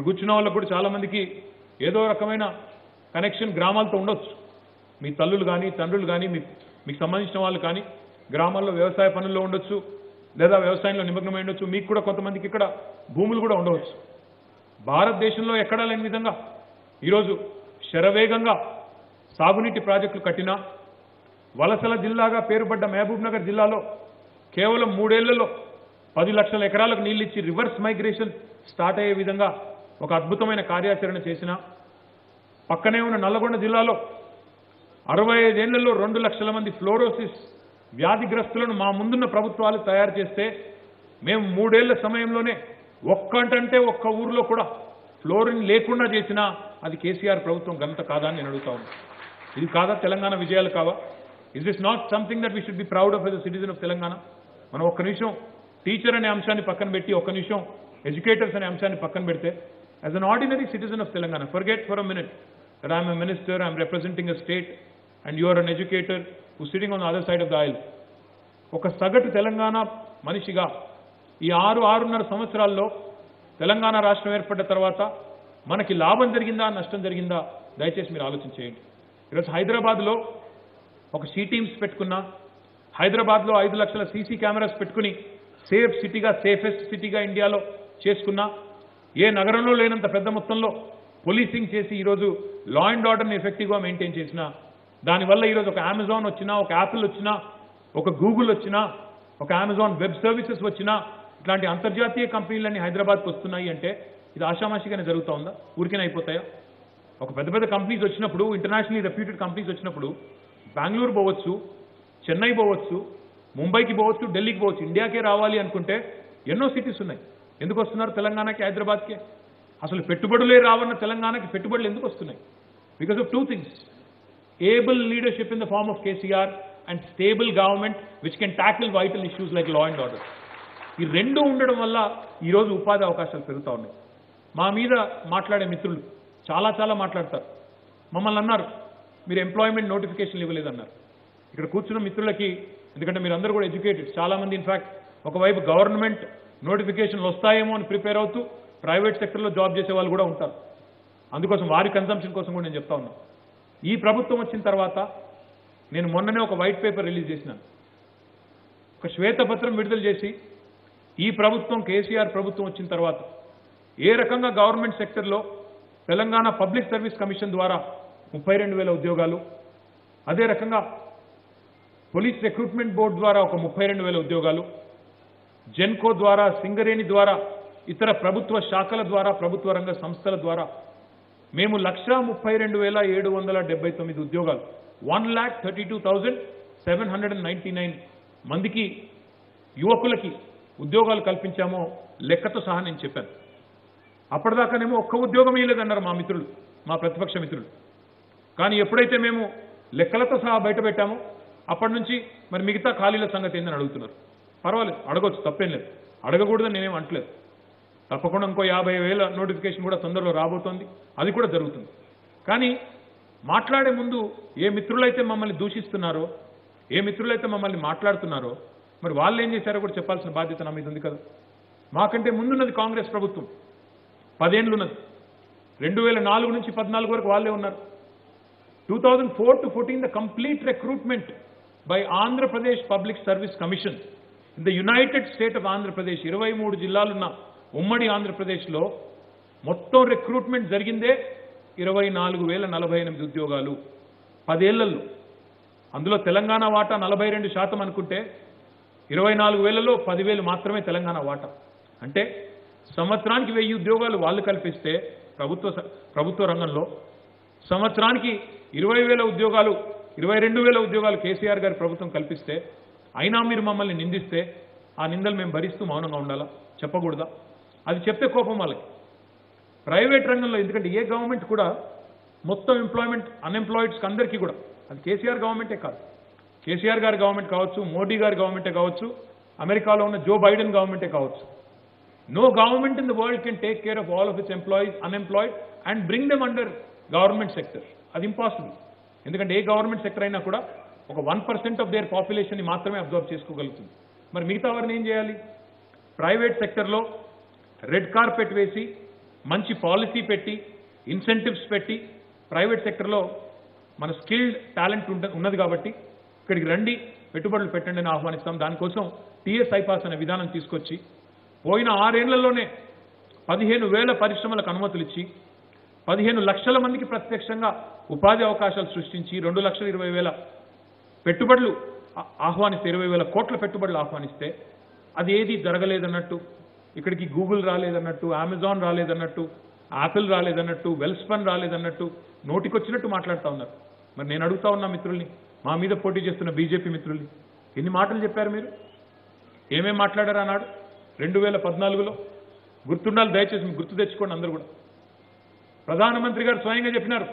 ఇక్కడ కూర్చున్న వాళ్ళకు కూడా చాలా మందికి ఏదో రకమైన కనెక్షన్ గ్రామాలతో ఉండొచ్చు మీ తల్లులు కానీ తండ్రులు కానీ మీ మీకు సంబంధించిన వాళ్ళు కానీ గ్రామాల్లో వ్యవసాయ పనుల్లో ఉండొచ్చు లేదా వ్యవసాయంలో నిమగ్నమై ఉండొచ్చు మీకు కూడా కొంతమందికి ఇక్కడ భూములు కూడా ఉండవచ్చు భారతదేశంలో ఎక్కడా లేని విధంగా ఈరోజు శరవేగంగా సాగునీటి ప్రాజెక్టులు కట్టినా వలసల జిల్లాగా పేరుపడ్డ మహబూబ్ నగర్ జిల్లాలో కేవలం మూడేళ్లలో పది లక్షల ఎకరాలకు నీళ్ళు ఇచ్చి రివర్స్ మైగ్రేషన్ స్టార్ట్ అయ్యే విధంగా ఒక అద్భుతమైన కార్యాచరణ చేసిన పక్కనే ఉన్న నల్లగొండ జిల్లాలో అరవై ఐదేళ్లలో రెండు లక్షల మంది ఫ్లోరోసిస్ వ్యాధిగ్రస్తులను మా ముందున్న ప్రభుత్వాలు తయారు చేస్తే మేము మూడేళ్ల సమయంలోనే ఒక్కంటంటే ఒక్క ఊర్లో కూడా ఫ్లోరిన్ లేకుండా చేసినా అది కేసీఆర్ ప్రభుత్వం ఘనత కాదా అని నేను అడుగుతా ఉన్నాను ఇది కాదా తెలంగాణ విజయాలు కావా is this not something that we should be proud of as citizen of Telangana మనం ఒక్క నిమిషం టీచర్ అనే అంశాన్ని పక్కన పెట్టి ఒక్క నిమిషం ఎడ్యుకేటర్స్ అనే అంశాన్ని పక్కన పెడితే as an ordinary citizen of Telangana forget for a minute that I'm a minister I'm representing a state and you are an educator who sitting on other side of the aisle ఒక సగటు తెలంగాణ మనిషిగా ఈ ఆరు ఆరున్నర సంవత్సరాల్లో తెలంగాణ రాష్ట్రం ఏర్పడ్డ తర్వాత మనకి లాభం జరిగిందా నష్టం జరిగిందా దయచేసి మీరు ఆలోచన చేయండి ఈరోజు హైదరాబాద్లో ఒక సీ టీమ్స్ పెట్టుకున్నా హైదరాబాద్లో ఐదు లక్షల సీసీ కెమెరాస్ పెట్టుకుని సేఫ్ సిటీగా సేఫెస్ట్ సిటీగా ఇండియాలో చేసుకున్నా ఏ నగరంలో లేనంత పెద్ద మొత్తంలో పోలీసింగ్ చేసి ఈరోజు లా అండ్ ఆర్డర్ని ఎఫెక్టివ్గా మెయింటైన్ చేసిన దానివల్ల ఈరోజు ఒక అమెజాన్ వచ్చినా ఒక యాపిల్ వచ్చినా ఒక గూగుల్ వచ్చినా ఒక అమెజాన్ వెబ్ సర్వీసెస్ వచ్చినా ఇట్లాంటి అంతర్జాతీయ కంపెనీలన్నీ హైదరాబాద్కి వస్తున్నాయి అంటే ఇది ఆషామాషిగానే జరుగుతూ ఉందా ఊరికేనే అయిపోతాయా ఒక పెద్ద పెద్ద కంపెనీస్ వచ్చినప్పుడు ఇంటర్నేషనల్లీ రెప్యూటెడ్ కంపెనీస్ వచ్చినప్పుడు బెంగళూరు పోవచ్చు చెన్నై పోవచ్చు ముంబైకి పోవచ్చు ఢిల్లీకి పోవచ్చు ఇండియాకే రావాలి అనుకుంటే ఎన్నో సిటీస్ ఉన్నాయి ఎందుకు వస్తున్నారు తెలంగాణకి హైదరాబాద్కి అసలు పెట్టుబడులే రావన్న తెలంగాణకి పెట్టుబడులు ఎందుకు వస్తున్నాయి because of two things able leadership in the form of KCR and stable government which can tackle vital issues like law and order ఈ రెండు ఉండడం వల్ల ఈరోజు ఉపాధి అవకాశాలు పెరుగుతూ ఉన్నాయి మా మీద మాట్లాడే మిత్రులు చాలా చాలా మాట్లాడతారు మమ్మల్ని అన్నారు మీరు ఎంప్లాయ్మెంట్ నోటిఫికేషన్లు ఇవ్వలేదన్నారు ఇక్కడ కూర్చున్న మిత్రులకి ఎందుకంటే మీరు అందరూ కూడా ఎడ్యుకేటెడ్ చాలామంది ఇన్ఫాక్ట్ ఒకవైపు గవర్నమెంట్ నోటిఫికేషన్లు వస్తాయేమో అని ప్రిపేర్ అవుతూ ప్రైవేట్ సెక్టర్లో జాబ్ చేసే వాళ్ళు కూడా ఉంటారు అందుకోసం వారి కన్సంప్షన్ కోసం కూడా నేను చెప్తా ఉన్నా ఈ ప్రభుత్వం వచ్చిన తర్వాత నేను మొన్ననే ఒక వైట్ పేపర్ రిలీజ్ చేసినాను ఒక శ్వేతపత్రం విడుదల చేసి ఈ ప్రభుత్వం కేసీఆర్ ప్రభుత్వం వచ్చిన తర్వాత ఏ రకంగా గవర్నమెంట్ సెక్టర్లో తెలంగాణ పబ్లిక్ సర్వీస్ కమిషన్ ద్వారా ముప్పై రెండు వేల ఉద్యోగాలు అదే రకంగా పోలీస్ రిక్రూట్మెంట్ బోర్డు ద్వారా ఒక ముప్పై రెండు వేల ఉద్యోగాలు జెన్కో ద్వారా సింగరేణి ద్వారా ఇతర ప్రభుత్వ శాఖల ద్వారా ప్రభుత్వ రంగ సంస్థల ద్వారా మేము లక్షా ముప్పై రెండు వేల ఏడు వందల డెబ్బై తొమ్మిది ఉద్యోగాలు one lakh thirty two thousand seven hundred and ninety nine మందికి యువకులకి ఉద్యోగాలు కల్పించామో లెక్కతో సహా నేను చెప్పాను అప్పటిదాకానేమో ఒక్క ఉద్యోగం ఇవ్వలేదన్నారు మా మిత్రులు మా ప్రతిపక్ష మిత్రులు కానీ ఎప్పుడైతే మేము లెక్కలతో సహా బయట పెట్టామో అప్పటి నుంచి మరి మిగతా ఖాళీల సంగతి ఏందని అడుగుతున్నారు పర్వాలేదు అడగొచ్చు తప్పేం లేదు అడగకూడదని నేనేం అంటలేదు తప్పకుండా ఇంకో యాభై వేల నోటిఫికేషన్ కూడా తొందరలో రాబోతోంది అది కూడా జరుగుతుంది కానీ మాట్లాడే ముందు ఏ మిత్రులైతే మమ్మల్ని దూషిస్తున్నారో ఏ మిత్రులైతే మమ్మల్ని మాట్లాడుతున్నారో మరి వాళ్ళు ఏం చేశారో కూడా చెప్పాల్సిన బాధ్యత నా మీద ఉంది కదా మాకంటే ముందున్నది కాంగ్రెస్ ప్రభుత్వం పదేండ్లున్నది రెండు వేల నాలుగు నుంచి పద్నాలుగు వరకు వాళ్ళే ఉన్నారు two thousand four to fourteen the complete recruitment by Andhra Pradesh public service commission in the united state of Andhra Pradesh ఇరవై మూడు జిల్లాలున్న ఉమ్మడి ఆంధ్రప్రదేశ్లో మొత్తం రిక్రూట్మెంట్ జరిగిందే ఇరవై నాలుగు వేల నలభై ఎనిమిది ఉద్యోగాలు పదేళ్లలో అందులో తెలంగాణ వాటా నలభై రెండు శాతం అనుకుంటే ఇరవై నాలుగు వేలలో పదివేలు మాత్రమే తెలంగాణ వాటా అంటే సంవత్సరానికి వెయ్యి ఉద్యోగాలు వాళ్ళు కల్పిస్తే ప్రభుత్వ స- ప్రభుత్వ రంగంలో సంవత్సరానికి ఇరవై వేల ఉద్యోగాలు ఇరవై రెండు వేల ఉద్యోగాలు కేసీఆర్ గారి ప్రభుత్వం కల్పిస్తే అయినా మీరు మమ్మల్ని నిందిస్తే ఆ నిందలు మేము భరిస్తూ మౌనంగా ఉండాలా చెప్పకూడదా అది చెప్తే కోపం వాళ్ళకి ప్రైవేట్ రంగంలో ఎందుకంటే ఏ గవర్నమెంట్ కూడా మొత్తం ఎంప్లాయ్మెంట్ అన్ఎంప్లాయిడ్స్కి అందరికీ కూడా అది కేసీఆర్ గవర్నమెంటే కాదు కేసీఆర్ గారి గవర్నమెంట్ కావచ్చు మోడీ గారి గవర్నమెంటే కావచ్చు అమెరికాలో ఉన్న జో బైడెన్ గవర్నమెంటే కావచ్చు no government in the world can take care of all of its employees unemployed and bring them under government sector అది ఇంపాసిబుల్ ఎందుకంటే ఏ గవర్నమెంట్ సెక్టర్ అయినా కూడా ఒక వన్ పర్సెంట్ ఆఫ్ దేర్ పాపులేషన్ని మాత్రమే అబ్జర్వ్ చేసుకోగలుగుతుంది మరి మిగతా వారిని ఏం చేయాలి ప్రైవేట్ సెక్టర్లో రెడ్ కార్పెట్ వేసి మంచి పాలసీ పెట్టి ఇన్సెంటివ్స్ పెట్టి ప్రైవేట్ సెక్టర్లో మన స్కిల్డ్ టాలెంట్ ఉంట ఉన్నది కాబట్టి ఇక్కడికి రండి పెట్టుబడులు పెట్టండి అని ఆహ్వానిస్తాం దానికోసం టీఎస్ ఐపాస్ అనే విధానం తీసుకొచ్చి పోయిన ఆరేళ్లలోనే పదిహేను వేల పరిశ్రమలకు అనుమతులు ఇచ్చి పదిహేను లక్షల మందికి ప్రత్యక్షంగా ఉపాధి అవకాశాలు సృష్టించి రెండు లక్షల ఇరవై వేల పెట్టుబడులు ఆ- ఆహ్వానిస్తే ఇరవై వేల కోట్ల పెట్టుబడులు ఆహ్వానిస్తే అది ఏది జరగలేదన్నట్టు ఇక్కడికి గూగుల్ రాలేదన్నట్టు అమెజాన్ రాలేదన్నట్టు యాపిల్ రాలేదన్నట్టు వెల్స్పన్ రాలేదన్నట్టు నోటికొచ్చినట్టు మాట్లాడుతూ ఉన్నారు మరి నేను అడుగుతా ఉన్నా మిత్రుల్ని మా మీద పోటీ చేస్తున్న బీజేపీ మిత్రుల్ని ఎన్ని మాటలు చెప్పారు మీరు ఏమేం మాట్లాడారు అన్నాడు రెండు వేల పద్నాలుగులో గుర్తుండాలి దయచేసి మీకు గుర్తు తెచ్చుకోండి అందరూ కూడా ప్రధానమంత్రి గారు స్వయంగా చెప్పినారు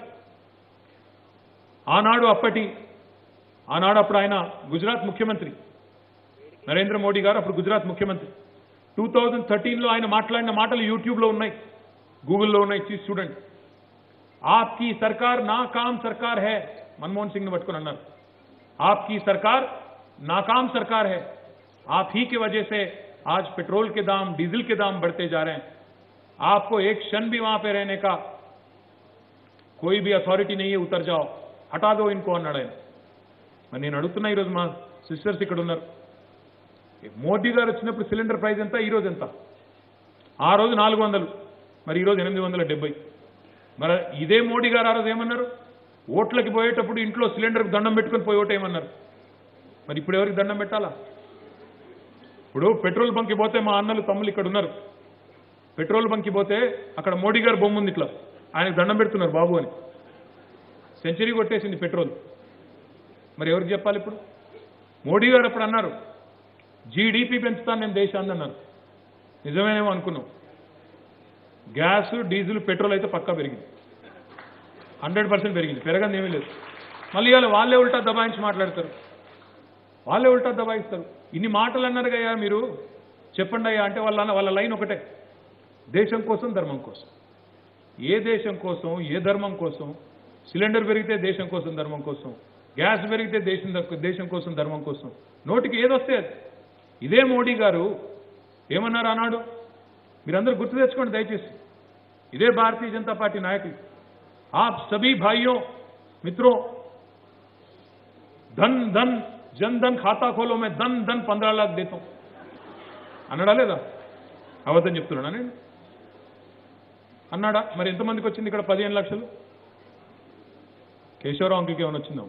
ఆనాడు అప్పటి ఆనాడు అప్పుడు ఆయన గుజరాత్ ముఖ్యమంత్రి నరేంద్ర మోడీ గారు అప్పుడు గుజరాత్ ముఖ్యమంత్రి టూ థౌజండ్ థర్టీన్లో ఆయన మాట్లాడిన మాటలు యూట్యూబ్లో ఉన్నాయి గూగుల్లో ఉన్నాయి చూసి చూడండి ఆప్కి సర్కార్ నా కామ్ సర్కార్ హే మన్మోహన్ సింగ్ని పట్టుకొని అన్నారు आपकी सरकार नाकाम सरकार है आप ही की वजह से आज पेट्रोल के दाम डीजल के दाम बढ़ते जा रहे हैं आपको एक क्षण भी वहां पे रहने का कोई भी अथॉरिटी नहीं है उतर जाओ हटा दो इनको అన్నాడు ఆయన మరి నేను అడుగుతున్నా ఈరోజు మా సిస్టర్స్ ఇక్కడ ఉన్నారు మోదీ గారు వచ్చినప్పుడు సిలిండర్ ప్రైస్ ఎంత ఈ రోజు ఎంత ఆ రోజు నాలుగు వందలు మరి ఈరోజు ఎనిమిది వందల డెబ్బై మరి ఇదే మోడీ గారు ఆ రోజు ఏమన్నారు ఓట్లకి పోయేటప్పుడు ఇంట్లో సిలిండర్కి దండం పెట్టుకొని పోయి ఓటేయమన్నారు మరి ఇప్పుడు ఎవరికి దండం పెట్టాలా ఇప్పుడు పెట్రోల్ బంక్కి పోతే మా అన్నలు తమ్ముళ్ళు ఇక్కడ ఉన్నారు పెట్రోల్ బంక్కి పోతే అక్కడ మోడీ గారు బొమ్మ ఉంది ఇట్లా ఆయనకు దండం పెడుతున్నారు బాబు అని సెంచరీ కొట్టేసింది పెట్రోల్ మరి ఎవరికి చెప్పాలి ఇప్పుడు మోడీ గారు అప్పుడు అన్నారు జీడిపి పెంచుతాను నేను దేశాన్ని అన్నారు నిజమేనేమో అనుకున్నాం గ్యాస్ డీజిల్ పెట్రోల్ అయితే పక్కా పెరిగింది హండ్రెడ్ పర్సెంట్ పెరిగింది పెరగంది ఏమీ లేదు మళ్ళీ ఇవాళ వాళ్ళే ఉల్టా దబాయించి మాట్లాడతారు వాళ్ళే ఉల్టా దబాయిస్తారు ఇన్ని మాటలు అన్నారు కదా మీరు చెప్పండి అయ్యా అంటే వాళ్ళ వాళ్ళ లైన్ ఒకటే దేశం కోసం ధర్మం కోసం ఏ దేశం కోసం ఏ ధర్మం కోసం సిలిండర్ పెరిగితే దేశం కోసం ధర్మం కోసం గ్యాస్ పెరిగితే దేశం దక్- దేశం కోసం ధర్మం కోసం నోటికి ఏదొస్తే అది ఇదే మోడీ గారు ఏమన్నారు అన్నాడు మీరందరూ గుర్తు తెచ్చుకోండి దయచేసి ఇదే భారతీయ జనతా పార్టీ నాయకులు आप सभी भाइयों मित्रों धन धन जन धन खाता खोलो मैं धन धन पंद्रह लाख देता हूं అన్నాడా లేదా అబద్ధం చెప్తున్నాడా నేను అన్నాడా మరి ఎంతమందికి వచ్చింది ఇక్కడ పదిహేను లక్షలు కేశవరావు అంకుల్కి ఏమైనా వచ్చిందా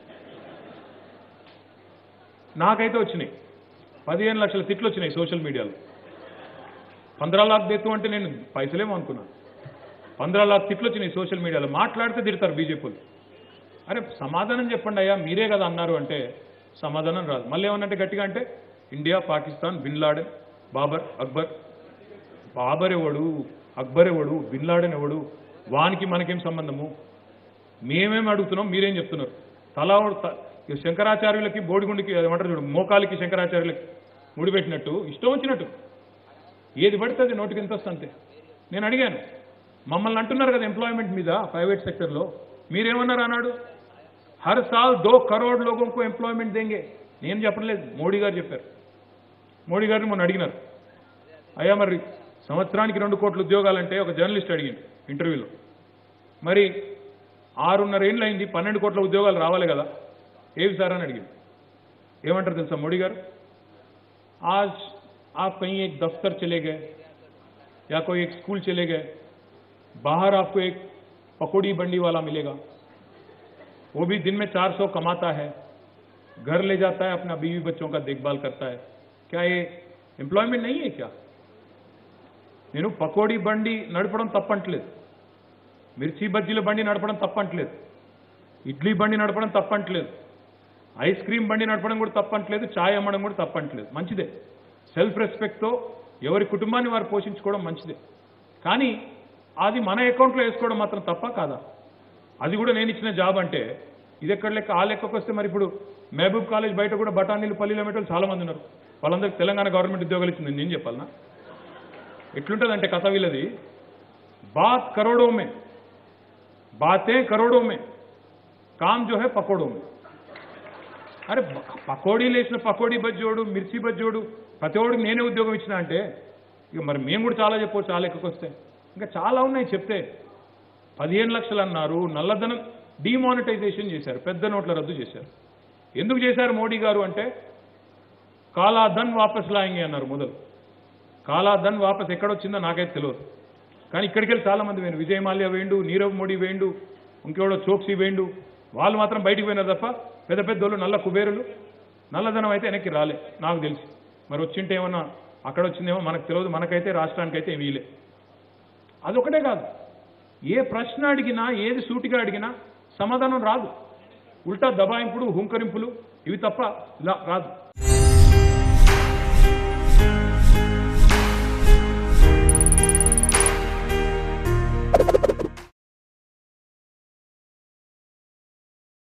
నాకైతే వచ్చినాయి పదిహేను లక్షల తిట్లు వచ్చినాయి సోషల్ మీడియాలో పంద్రా లాక్ దేతు అంటే నేను పైసలేమో అనుకున్నాను పంద్రా లాక్ తిట్లు వచ్చినాయి సోషల్ మీడియాలో మాట్లాడితే తిడతారు బీజేపీలు అరే సమాధానం చెప్పండి అయ్యా మీరే కదా అన్నారు అంటే సమాధానం రాదు మళ్ళీ ఏమన్నంటే గట్టిగా అంటే India Pakistan bin Laden Babar Akbar Babar ఎవడు అక్బర్ ఎవడు బిన్ లాడెన్ ఎవడు వానికి మనకేం సంబంధము మేమేం అడుగుతున్నాం మీరేం చెప్తున్నారు తలా ఒకడు త- ఇక శంకరాచార్యులకి బోడిగుండికి ఏమంటారు చూడు మోకాలికి శంకరాచార్యులకి ముడిపెట్టినట్టు ఇష్టం వచ్చినట్టు ఏది పడితే అది నోటికి ఎంత వస్తుంది అంతే నేను అడిగాను మమ్మల్ని అంటున్నారు కదా ఎంప్లాయ్మెంట్ మీద ప్రైవేట్ సెక్టర్లో మీరేమన్నారు అన్నాడు హర్ సాల్ దో కరోడ్ లోగోంకు ఎంప్లాయ్మెంట్ దేంగే నేను చెప్పలేదు మోడీ గారు చెప్పారు మోడీ గారిని మొన్న అడిగినారు అయ్యా మరి సంవత్సరానికి రెండు కోట్ల ఉద్యోగాలంటే ఒక జర్నలిస్ట్ అడిగింది ఇంటర్వ్యూలో మరి ఆరున్నర ఏళ్ళు అయింది పన్నెండు కోట్ల ఉద్యోగాలు రావాలి కదా ఏవి సార్ అని అడిగింది ఏమంటారు తెలుసా మోడీ గారు आज आप कहीं एक दफ्तर चले गए या कोई एक स्कूल चले गए बाहर आपको एक पकौड़ी बंडी वाला मिलेगा वो भी दिन में 400 कमाता है घर ले जाता है अपना बीवी बच्चों का देखभाल करता है क्या ये एम्प्लॉयमेंट नहीं है क्या నేను పకోడీ బండి నడపడం తప్పంటలేదు మిర్చి బజ్జీల బండి నడపడం తప్పంటలేదు ఇడ్లీ బండి నడపడం తప్పంటలేదు ఐస్ క్రీమ్ బండి నడపడం కూడా తప్పంటలేదు ఛాయ్ అమ్మడం కూడా తప్పంటలేదు మంచిదే సెల్ఫ్ రెస్పెక్ట్తో ఎవరి కుటుంబాన్ని వారు పోషించుకోవడం మంచిదే కానీ అది మన అకౌంట్లో వేసుకోవడం మాత్రం తప్ప కాదా అది కూడా నేను ఇచ్చిన జాబ్ అంటే ఇది ఎక్కడ లెక్క ఆ లెక్కకు వస్తే మరి ఇప్పుడు మహబూబ్ కాలేజ్ బయట కూడా బఠానీలు పల్లీలు అమ్మేటోళ్ళు చాలా మంది ఉన్నారు వాళ్ళందరికీ తెలంగాణ గవర్నమెంట్ ఉద్యోగాలు ఇచ్చింది నేను చెప్పాలనా ఎట్లుంటుందంటే కథ వీళ్ళది బాత్ కరోడో మే బాతే కరోడో మే కామ్ జో హే పకోడో మే అరే బ- పకోడీలు వేసిన పకోడీ బజ్జోడు మిర్చి బజ్జోడు ప్రతి ఒడికి నేనే ఉద్యోగం ఇచ్చిన అంటే ఇక మరి మేము కూడా చాలా చెప్పవచ్చు ఆ లెక్కకు వస్తే ఇంకా చాలా ఉన్నాయి చెప్తే పదిహేను లక్షలు అన్నారు నల్లధనం డిమానిటైజేషన్ చేశారు పెద్ద నోట్ల రద్దు చేశారు ఎందుకు చేశారు మోడీ గారు అంటే కాలా ధన్ వాపస్ లాయింగే అన్నారు మొదలు కాలా ధన్ వాపస్ ఎక్కడొచ్చిందో నాకైతే తెలియదు కానీ ఇక్కడికి వెళ్ళి చాలా మంది వేయండు విజయ్ మాల్యా వేయండు నీరవ్ మోడీ వేయండు ఇంకెవడో చోక్సీ వేయండు వాళ్ళు మాత్రం బయటికి పోయినారు తప్ప పెద్ద పెద్దోళ్ళు నల్ల కుబేరులు నల్లధనం అయితే వెనక్కి రాలే నాకు తెలిసి మరి వచ్చింటే ఏమన్నా అక్కడ వచ్చిందేమో మనకు తెలియదు మనకైతే రాష్ట్రానికైతే ఏమీ లే అదొకటే కాదు ఏ ప్రశ్న అడిగినా ఏది సూటిగా అడిగినా సమాధానం రాదు ఉల్టా దబాయింపుడు హుంకరింపులు ఇవి తప్ప లా- రాదు